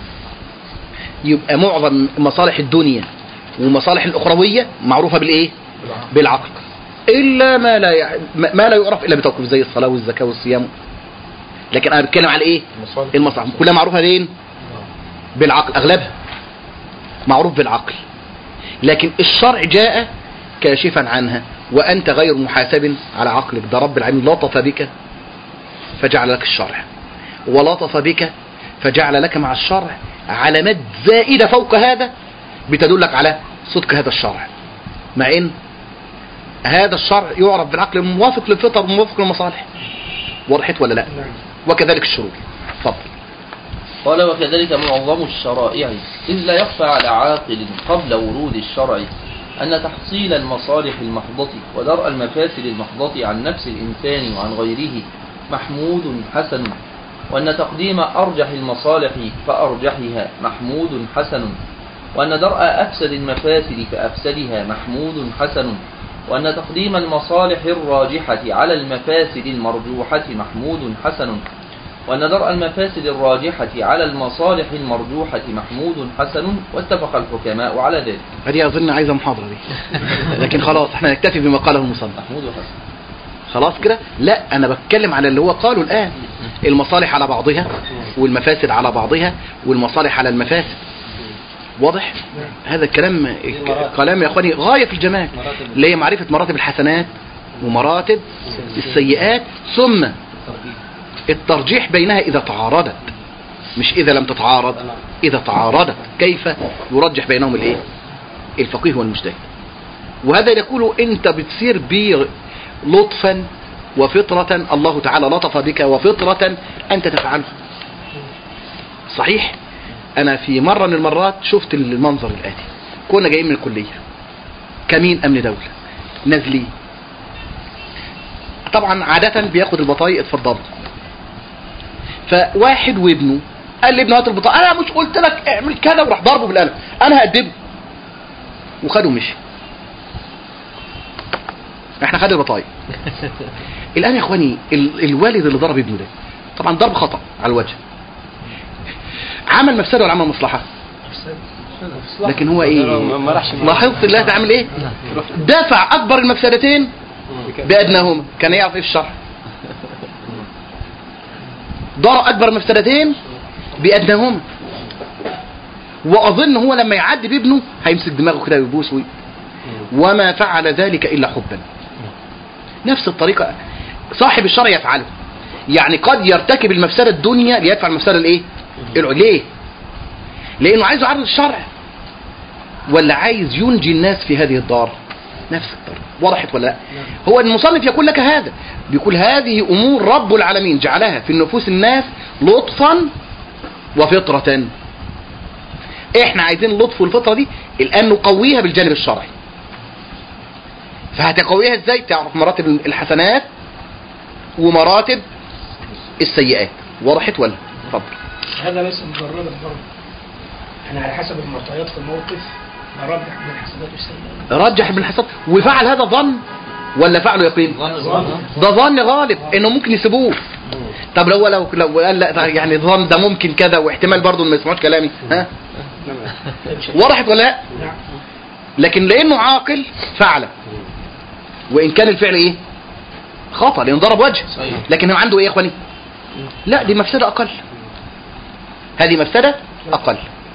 يبقى معظم مصالح الدنيا والمصالح الأخروية معروفة بالإيه بالعقل إلا ما لا يع... ما ما لا يعرف إلا بتوقف زي الصلاة والزكاة والصيام لكن أنا بتكلم على إيه المصالح المصالح كلها معروفة فين بالعقل أغلبها معروف بالعقل لكن الشرع جاء كاشفا عنها وأنت غير محاسب على عقلك ده رب العالمين لطف بك فجعل لك الشرع ولطف بك فجعل لك مع الشرع علامات زائدة فوق هذا بتدلك على صدق هذا الشرع مع ان هذا الشرع يعرف بالعقل الموافق للفطر الموافق للمصالح وضحت ولا لا وكذلك الشروط اتفضل قال وكذلك معظم الشرائع إذ لا يخفى على عاقل قبل ورود الشرع أن تحصيل المصالح المحضة ودرء المفاسد المحضة عن نفس الإنسان وعن غيره محمود حسن وأن تقديم أرجح المصالح فأرجحها محمود حسن وأن درء أفسد المفاسد فأفسدها محمود حسن وأن تقديم المصالح الراجحة على المفاسد المرجوحة محمود حسن وأن درء المفاسد الراجحة على المصالح المرجوحة محمود حسن واتفق الحكماء على ذلك هذه اظن عايزه محاضره دي لكن خلاص احنا نكتفي بما قاله المصنف محمود وحسن خلاص كده لا انا بتكلم على اللي هو قاله الان المصالح على بعضها والمفاسد على بعضها والمصالح على المفاسد واضح هذا الكلام كلام يا اخواني غايه في الجمال مراتب اللي هي معرفه مراتب الحسنات ومراتب السيئات ثم الترجيح بينها اذا تعارضت مش اذا لم تتعارض اذا تعارضت كيف يرجح بينهم الايه الفقيه والمجتهد وهذا يقول انت بتصير بي لطفا وفطرة الله تعالى لطف بك وفطرة انت تفعله صحيح انا في مرة من المرات شفت المنظر الاتي كنا جايين من الكلية كمين امن دولة نازلين طبعا عادة بياخد البطايق اتفضلوا فواحد وابنه قال لابنه هات البطاقه انا مش قلت لك اعمل كذا وراح ضربه بالقلم انا هأدبه وخده ومشي احنا خد البطايق الان يا اخواني ال- الوالد اللي ضرب ابنه ده طبعا ضرب خطا على الوجه عمل مفسده ولا عمل مصلحه لكن هو ايه ما راحش لاحظت الله تعمل ايه دافع اكبر المفسدتين بادناهما كان يعرف ايه في الشرع ضرر اكبر مفسدتين بادناهما واظن هو لما يعدي بابنه هيمسك دماغه كده ويبوس وي- وما فعل ذلك الا حبا نفس الطريقه صاحب الشرع يفعله يعني قد يرتكب المفسده الدنيا ليدفع المفسده الايه الع- ليه لانه عايز يعرض الشرع ولا عايز ينجي الناس في هذه الدار نفس الطريقه وضحت ولا لا هو المصنف يقول لك هذا بيقول هذه امور رب العالمين جعلها في نفوس الناس لطفا وفطره احنا عايزين اللطف والفطره دي الان نقويها بالجانب الشرعي فهتقويها ازاي تعرف مراتب الحسنات ومراتب السيئات وضحت ولا اتفضل هذا ليس مجرد الضرب يعني على حسب المعطيات في الموقف برجح بين الحسنات والسيئات رجح ابن حسن وفعل هذا ظن ولا فعله يقين ده ظن غالب انه ممكن يسيبوه طب لو لو لو قال لا ده يعني ظن ده ممكن كذا واحتمال برضه ما يسمعوش كلامي ها وضحت ولا لا نعم لكن لانه عاقل فعل وان كان الفعل ايه خطا لانه ضرب وجه صحيح. لكن هو عنده ايه يا اخواني لا دي مفسده اقل هذه مفسده اقل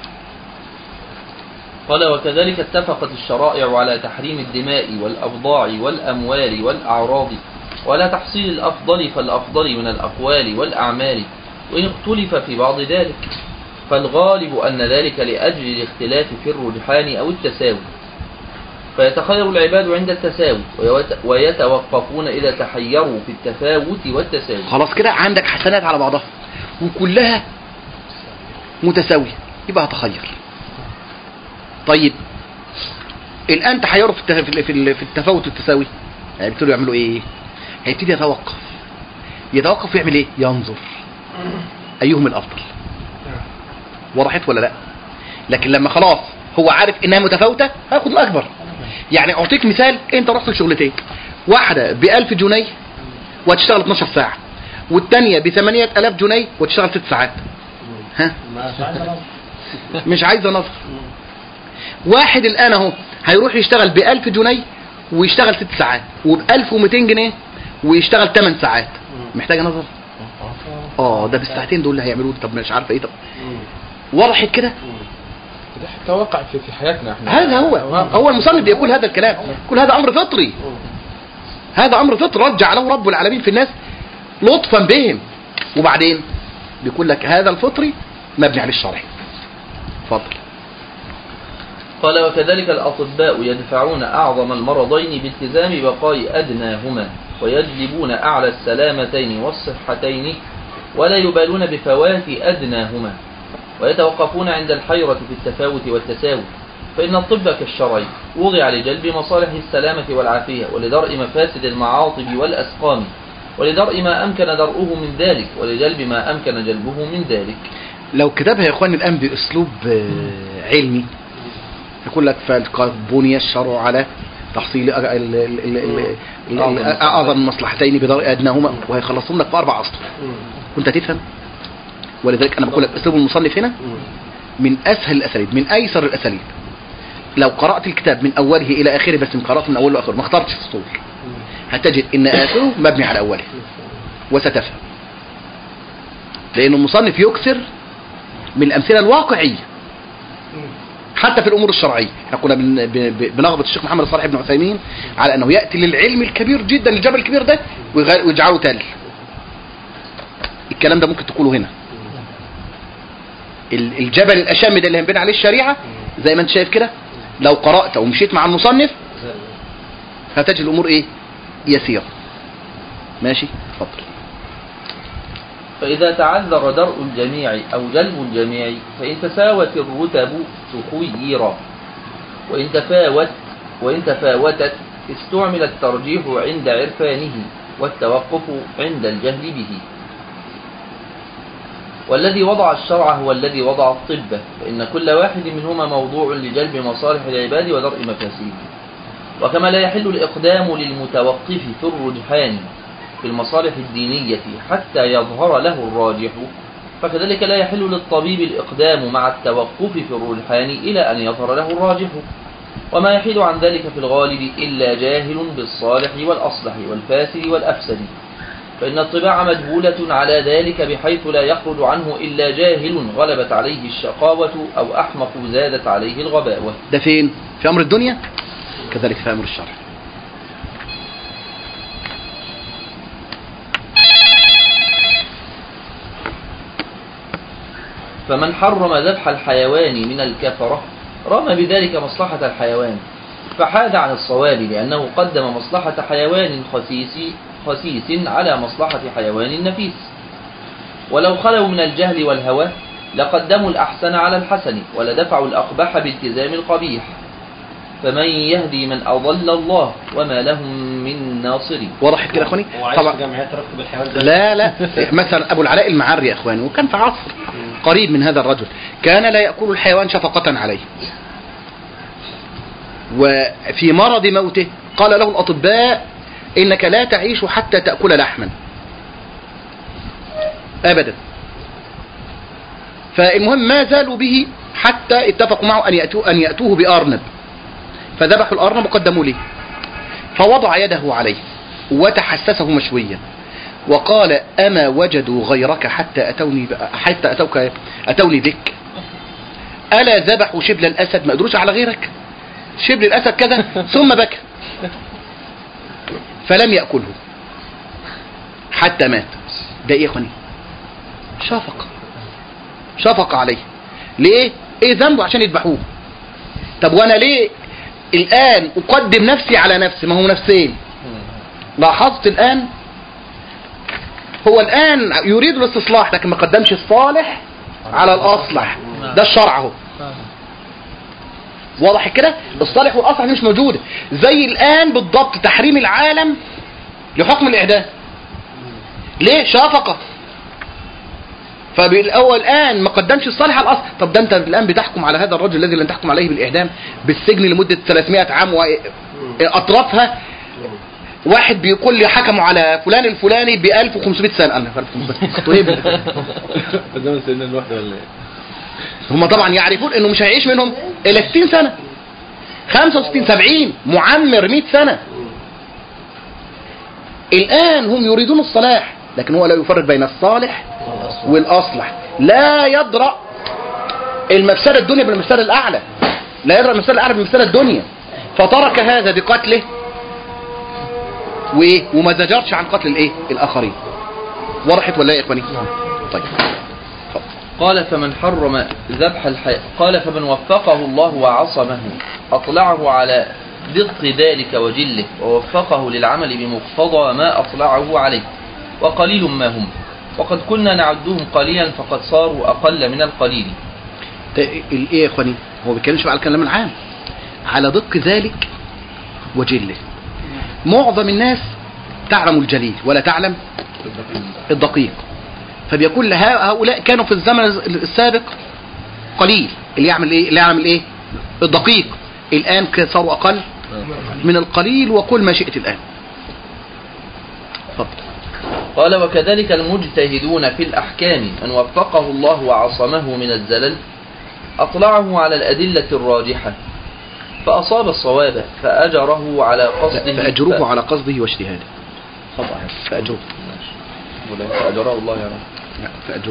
قال وكذلك اتفقت الشرائع على تحريم الدماء والأبضاع والأموال والأعراض ولا تحصيل الأفضل فالأفضل من الأقوال والأعمال وإن اختلف في بعض ذلك فالغالب أن ذلك لأجل الاختلاف في الرجحان أو التساوي فيتخير العباد عند التساوي ويت- ويتوقفون إذا تحيروا في التفاوت والتساوي خلاص كده عندك حسنات على بعضها وكلها متساوية يبقى هتخير طيب الآن تحيروا في التف- في ال- في التفاوت والتساوي هيبتدوا يعملوا ايه هيبتدي يتوقف يتوقف ويعمل ايه ينظر ايهم الافضل وضحت ولا لا لكن لما خلاص هو عارف انها متفاوتة هياخد الاكبر يعني اعطيك مثال انت رحت لشغلتين واحدة ب 1000 جنيه وهتشتغل 12 ساعة والتانية ب 8000 جنيه وتشتغل 6 ساعات ها مش عايزة نظر واحد الآن اهو هيروح يشتغل ب 1000 جنيه ويشتغل 6 ساعات وب 1200 جنيه ويشتغل 8 ساعات محتاجة نظر اه ده بالساعتين دول اللي هيعملوه طب مش عارفه ايه طب وضحت كده ده حتى واقع في في حياتنا احنا هذا هو هو المصنف بيقول هذا الكلام يقول هذا امر فطري هذا امر فطري جعله رب العالمين في الناس لطفا بهم وبعدين بيقول لك هذا الفطري مبني على الشرع اتفضل قال وكذلك الأطباء يدفعون أعظم المرضين بالتزام بقاء أدناهما ويجلبون أعلى السلامتين والصحتين ولا يبالون بفوات أدناهما ويتوقفون عند الحيرة في التفاوت والتساوي فإن الطب كالشرع وضع لجلب مصالح السلامة والعافية ولدرء مفاسد المعاطب والأسقام ولدرء ما أمكن درؤه من ذلك ولجلب ما أمكن جلبه من ذلك لو كتبها يا اخواني الان باسلوب آه، علمي يقول لك فقد بني الشرع على تحصيل ال- ال- ال- ال- ال- أعظم ال- اعظم المصلحتين بدرء ادناهما وهيخلصهم لك في اربع اسطر كنت هتفهم ولذلك انا بقول لك اسلوب المصنف هنا من اسهل الاساليب من ايسر الاساليب لو قرات الكتاب من اوله الى اخره بس من قرات من اوله لاخره ما اخترتش فصول هتجد ان اخره مبني على اوله وستفهم لان المصنف يكثر من الامثله الواقعيه حتى في الامور الشرعيه احنا كنا بن- ب- ب- بنغبط الشيخ محمد صالح بن عثيمين على انه ياتي للعلم الكبير جدا الجبل الكبير ده ويغ- ويجعله تل الكلام ده ممكن تقوله هنا ال- الجبل الاشام ده اللي هنبني عليه الشريعه زي ما انت شايف كده لو قرات ومشيت مع المصنف هتجد الامور ايه يسيره ماشي اتفضل فإذا تعذر درء الجميع أو جلب الجميع فإن تساوت الرتب تخير وإن تفاوت وإن تفاوتت استعمل الترجيح عند عرفانه والتوقف عند الجهل به والذي وضع الشرع هو الذي وضع الطب فإن كل واحد منهما موضوع لجلب مصالح العباد ودرء مفاسده وكما لا يحل الإقدام للمتوقف في الرجحان في المصالح الدينية حتى يظهر له الراجح فكذلك لا يحل للطبيب الإقدام مع التوقف في الرجحان إلى أن يظهر له الراجح وما يحيد عن ذلك في الغالب إلا جاهل بالصالح والأصلح والفاسد والأفسد فإن الطباع مجهولة على ذلك بحيث لا يخرج عنه إلا جاهل غلبت عليه الشقاوة أو أحمق زادت عليه الغباوة ده فين في امر الدنيا كذلك في امر الشرع فمن حرم ذبح الحيوان من الكفرة رمى بذلك مصلحة الحيوان فحاد عن الصواب لأنه قدم مصلحة حيوان خسيس, خسيس على مصلحة حيوان نفيس ولو خلوا من الجهل والهوى لقدموا الأحسن على الحسن ولدفعوا الأقبح بالتزام القبيح فمن يهدي من أضل الله وما لهم من ناصر وضحت كده يا اخواني وعايش طبعا في جمعيات تركب الحيوان ده لا لا مثلا ابو العلاء المعري يا اخواني وكان في عصر قريب من هذا الرجل كان لا ياكل الحيوان شفقه عليه وفي مرض موته قال له الاطباء انك لا تعيش حتى تاكل لحما ابدا فالمهم ما زالوا به حتى اتفقوا معه ان ياتوه ان ياتوه بارنب فذبحوا الارنب وقدموا له فوضع يده عليه وتحسسه مشويا وقال أما وجدوا غيرك حتى أتوني ب... حتى أتوك أتوني بك ألا ذبحوا شبل الأسد ما قدروش على غيرك شبل الأسد كذا ثم بكى فلم يأكله حتى مات ده إيه يا أخواني شفق شفق عليه ليه إيه ذنبه عشان يذبحوه طب وأنا ليه الآن أقدم نفسي على نفسي ما هو نفسين لاحظت الآن هو الآن يريد الاستصلاح لكن ما قدمش الصالح على الأصلح ده الشرع اهو واضح كده الصالح والأصلح دي مش موجودة زي الآن بالضبط تحريم العالم لحكم الإعدام ليه شفقة فبالأول الآن ما قدمش الصالح على الأصل طب ده أنت الآن بتحكم على هذا الرجل الذي لن تحكم عليه بالإعدام بالسجن لمدة 300 عام وأطرافها واحد بيقول لي حكموا على فلان الفلاني ب 1500 سنة أنا 1500 طيب زمن سيدنا الوحدة ولا ايه؟ هم طبعا يعرفون انه مش هيعيش منهم الا 60 سنة 65 70 معمر 100 سنة الآن هم يريدون الصلاح لكن هو لا يفرق بين الصالح والأصلح لا يدرأ المفسدة الدنيا بالمفسدة الأعلى لا يدرأ المفسدة الأعلى بالمفسدة الدنيا فترك هذا بقتله وايه وما زجرش عن قتل الايه الاخرين وضحت ولا ايه يا اخواني طيب قال فمن حرم ذبح الحي... قال فمن وفقه الله وعصمه أطلعه على دق ذلك وجله ووفقه للعمل بمقتضى ما أطلعه عليه وقليل ما هم وقد كنا نعدهم قليلا فقد صاروا أقل من القليل ت- ال- ايه يا اخواني هو بيتكلمش على الكلام العام على دق ذلك وجله معظم الناس تعلم الجليل ولا تعلم الدقيق فبيقول ها- هؤلاء كانوا في الزمن السابق قليل اللي يعمل ايه اللي يعمل ايه الدقيق الان ك- صاروا اقل من القليل وقل ما شئت الان اتفضل قال وكذلك المجتهدون في الأحكام من وفقه الله وعصمه من الزلل أطلعه على الأدلة الراجحة فأصاب الصواب فأجره على قصده فاجروه على قصده واجتهاده طبعا فاجروه ولا فأجره الله يعني لا، فاجروه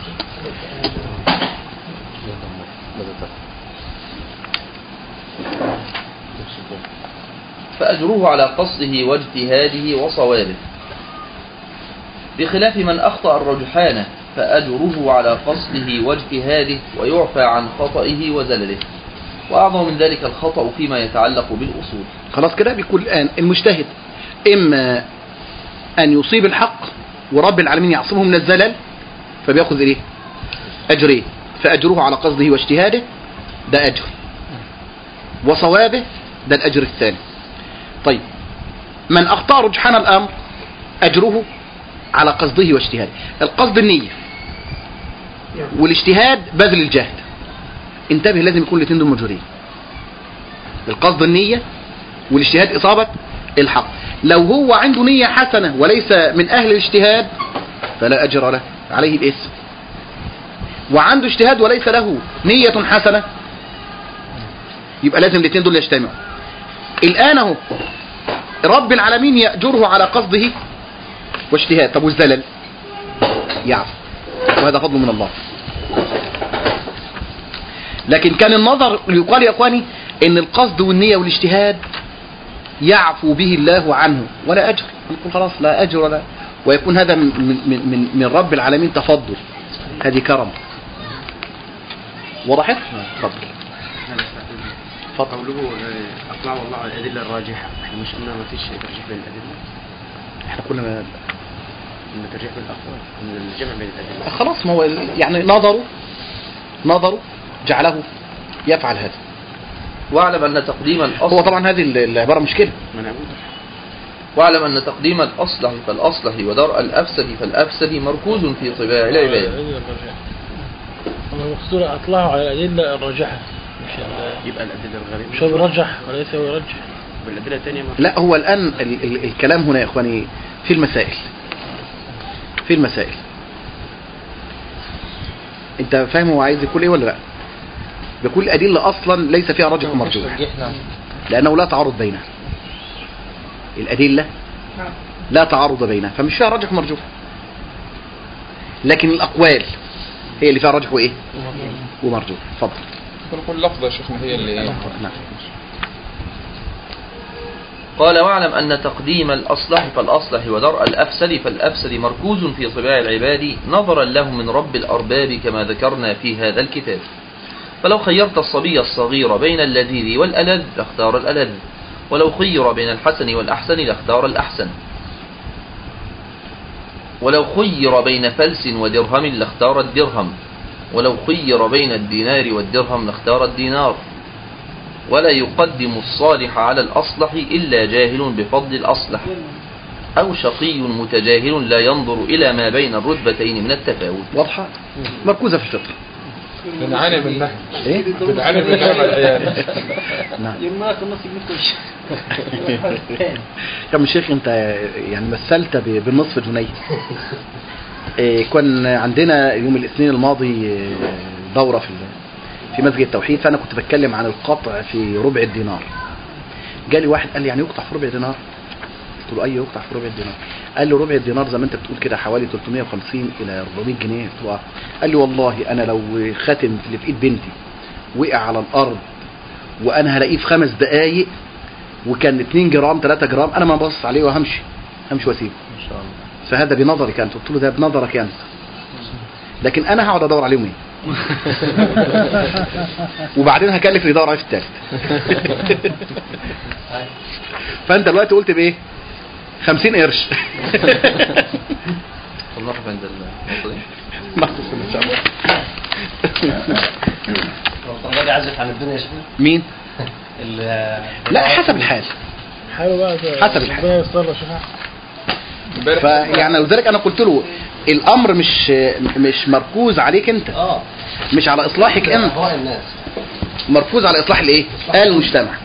فأجره على قصده واجتهاده وصوابه بخلاف من أخطأ الرجحان فأجره على قصده واجتهاده ويعفى عن خطئه وزلله وأعظم من ذلك الخطأ فيما يتعلق بالأصول خلاص كده بيقول الآن المجتهد إما أن يصيب الحق ورب العالمين يعصمه من الزلل فبيأخذ إيه أجرين فأجره على قصده واجتهاده ده أجر وصوابه ده الأجر الثاني طيب من أخطأ رجحان الأمر أجره على قصده واجتهاده القصد النية والاجتهاد بذل الجهد انتبه لازم يكون الاثنين دول مجهورين القصد النية والاجتهاد إصابة الحق لو هو عنده نية حسنة وليس من أهل الاجتهاد فلا أجر له عليه الاسم وعنده اجتهاد وليس له نية حسنة يبقى لازم الاثنين دول يجتمعوا الآن اهو رب العالمين يأجره على قصده واجتهاد طب والزلل يعفو وهذا فضل من الله لكن كان النظر يقال يا اخواني ان القصد والنية والاجتهاد يعفو به الله عنه ولا اجر يقول خلاص لا اجر ولا ويكون هذا من من من, من رب العالمين تفضل هذه كرم وضحت؟ تفضل قوله آه، أطلع الله على الأدلة الراجحة احنا مش قلنا ما فيش ترجيح بين الأدلة احنا كنا قلنا ترجيح بين الأقوال قلنا الجمع بين الأدلة خلاص ما هو يعني نظروا نظروا جعله يفعل هذا واعلم أن تقديم الأصل هو طبعا هذه العبارة مش كده ما نعبد واعلم أن تقديم الأصلح فالأصلح ودرء الأفسد فالأفسد مركوز في طباع العباد المقصود اطلعوا على الادله الراجحه مش ال- يبقى الأدلة الغريبة مش هو بيرجح وليس هو يرجح بالأدلة الثانية ما لا هو الآن ال ال الكلام هنا يا إخواني في المسائل في المسائل أنت فاهم هو عايز يقول إيه ولا لا بيقول الأدلة أصلا ليس فيها راجح ومرجوح لأنه لا تعارض بينها الأدلة لا تعارض بينها فمش فيها راجح ومرجوح لكن الأقوال هي اللي فيها راجح وإيه ومرجوح اتفضل نقول لفظة يا شيخنا هي اللي ايه نعم قال واعلم أن تقديم الأصلح فالأصلح ودرء الأفسد فالأفسد مركوز في طباع العباد نظرا له من رب الأرباب كما ذكرنا في هذا الكتاب فلو خيرت الصبي الصغير بين اللذيذ والألذ لاختار الألذ ولو خير بين الحسن والأحسن لاختار الأحسن ولو خير بين فلس ودرهم لاختار الدرهم ولو خير بين الدينار والدرهم لاختار الدينار ولا يقدم الصالح على الأصلح إلا جاهل بفضل الأصلح أو شقي متجاهل لا ينظر إلى ما بين الرتبتين من التفاوت واضحة مركوزة في الفطر بنعاني منها إيه بنعاني منها مع العيال نعم يرماك النص يجيب كل شيء كم شيخ انت يعني مثلت ب- بالنصف جنيه إيه، كان عندنا يوم الاثنين الماضي إيه، دورة في ال- في مسجد التوحيد فانا كنت بتكلم عن القطع في ربع الدينار جالي واحد قال لي يعني يقطع في ربع دينار قلت له اي يقطع في ربع الدينار قال لي ربع الدينار زي ما انت بتقول كده حوالي 350 الى 400 جنيه قلت له آه. قال لي والله انا لو خاتم اللي في ايد بنتي وقع على الارض وانا هلاقيه في خمس دقايق وكان 2 جرام 3 جرام انا ما ببص عليه وهمشي همشي واسيبه إن شاء الله فهذا بنظرك انت قلت له ده بنظرك انت لكن انا هقعد ادور عليهم ايه وبعدين هكلف اللي يدور عليه في الثالث فانت دلوقتي قلت بايه 50 قرش طب نقف عند النقطة دي مخصوص ان شاء الله الراجل عزف عن الدنيا يا شيخنا مين ال- لا حسب الحال حلو بقى حسب الحال. ربنا يستر يا شيخ امبارح فيعني لذلك انا قلت له الامر مش مش مركوز عليك انت اه مش على اصلاحك انت اهواء الناس مركوز على اصلاح الايه المجتمع